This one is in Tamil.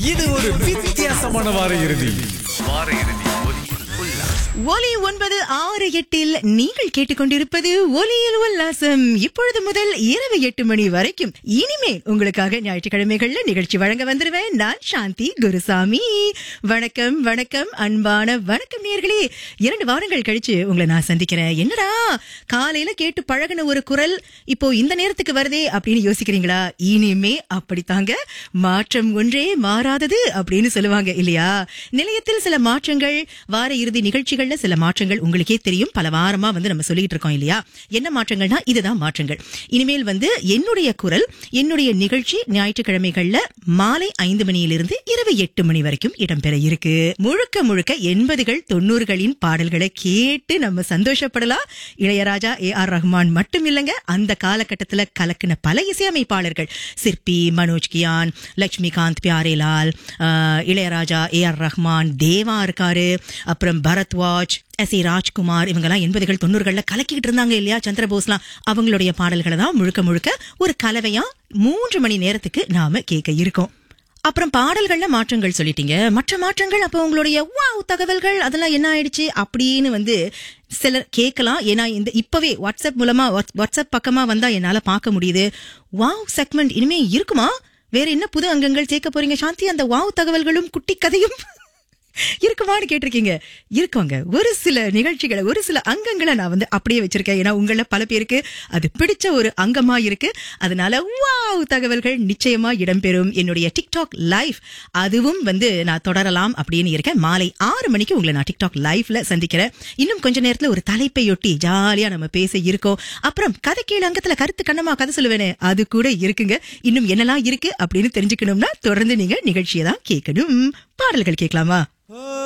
இது ஒரு வித்தியாசமான வார இறுதி வார இறுதி ஒலி உல்லாசம் ஒலி ஒன்பது ஆறு எட்டில் நீங்கள் கேட்டுக்கொண்டிருப்பது ஒலியில் உல்லாசம் இப்பொழுது முதல் இரவு எட்டு மணி வரைக்கும் இனிமேல் உங்களுக்காக ஞாயிற்றுக்கிழமைகள்ல நிகழ்ச்சி வழங்க வந்துருவேன் நான் சாந்தி குருசாமி வணக்கம் வணக்கம் அன்பான வணக்கம் நேர்களே இரண்டு வாரங்கள் கழிச்சு உங்களை நான் சந்திக்கிறேன் என்னடா காலையில கேட்டு பழகின ஒரு குரல் இப்போ இந்த நேரத்துக்கு வருதே அப்படின்னு யோசிக்கிறீங்களா இனிமே அப்படித்தாங்க மாற்றம் ஒன்றே மாறாதது அப்படின்னு சொல்லுவாங்க இல்லையா நிலையத்தில் சில மாற்றங்கள் வார இறுதி நிகழ்ச்சிகள்ல சில மாற்றங்கள் உங்களுக்கே தெரியும் பல வாரமா வந்து நம்ம சொல்லிட்டு இருக்கோம் இல்லையா என்ன மாற்றங்கள்னா இதுதான் மாற்றங்கள் இனிமேல் வந்து என்னுடைய குரல் என்னுடைய நிகழ்ச்சி ஞாயிற்றுக்கிழமைகள்ல மாலை ஐந்து மணியிலிருந்து இரவு எட்டு மணி வரைக்கும் இடம்பெற இருக்கு முழுக்க முழுக்க எண்பதுகள் தொண்ணூறுகளின் பாடல்களை கேட்டு நம்ம சந்தோஷப்படலாம் இளையராஜா ஏ ஆர் ரஹ்மான் மட்டும் இல்லைங்க அந்த காலகட்டத்துல கலக்கின பல இசையமைப்பாளர்கள் சிற்பி மனோஜ் கியான் லட்சுமிகாந்த் பியாரேலால் ஆஹ், இளையராஜா ஏ ஆர் ரஹ்மான் தேவா இருக்காரு அப்புறம் பரத்வாஜ் எஸ் ஏ ராஜ்குமார் இவங்கெல்லாம் எண்பதுகள் தொண்ணூறுகள்ல கலக்கிட்டு இருந்தாங்க இல்லையா சந்திரபோஸ்லாம் அவங்களுடைய பாடல்களை தான் முழுக்க முழுக்க ஒரு கலவையா மூன்று மணி நேரத்துக்கு நாம கேட்க இருக்கோம் அப்புறம் பாடல்கள்ல மாற்றங்கள் சொல்லிட்டீங்க மற்ற மாற்றங்கள் அப்போ உங்களுடைய வாவ் தகவல்கள் அதெல்லாம் என்ன ஆயிடுச்சு அப்படின்னு வந்து சிலர் கேட்கலாம் ஏன்னா இந்த இப்பவே வாட்ஸ்அப் மூலமா வாட்ஸ்- வாட்ஸ்அப் பக்கமா வந்தா என்னால பார்க்க முடியுது வாவ் செக்மெண்ட் இனிமே இருக்குமா வேற என்ன புது அங்கங்கள் சேர்க்க போறீங்க சாந்தி அந்த வாவ் தகவல்களும் குட்டி கதையும் இருக்குமான்னு கேட்டிருக்கீங்க இருக்கோங்க ஒரு சில நிகழ்ச்சிகளை ஒரு சில அங்கங்களை நான் வந்து அப்படியே வச்சிருக்கேன் ஏன்னா உங்கள பல பேருக்கு அது பிடிச்ச ஒரு அங்கமா இருக்கு அதனால வாவ் தகவல்கள் நிச்சயமா இடம்பெறும் என்னுடைய டிக்டாக் லைவ் அதுவும் வந்து நான் தொடரலாம் அப்படின்னு இருக்கேன் மாலை ஆறு மணிக்கு உங்களை நான் டிக்டாக் லைவ்ல சந்திக்கிறேன் இன்னும் கொஞ்ச நேரத்துல ஒரு தலைப்பையொட்டி ஜாலியா நம்ம பேச இருக்கோம் அப்புறம் கதை கீழ அங்கத்துல கருத்து கண்ணமா கதை சொல்லுவேனே அது கூட இருக்குங்க இன்னும் என்னெல்லாம் இருக்கு அப்படின்னு தெரிஞ்சுக்கணும்னா தொடர்ந்து நீங்க நிகழ்ச்சியை தான் கேட்கணும் பாடல்கள் கேட்கலாமா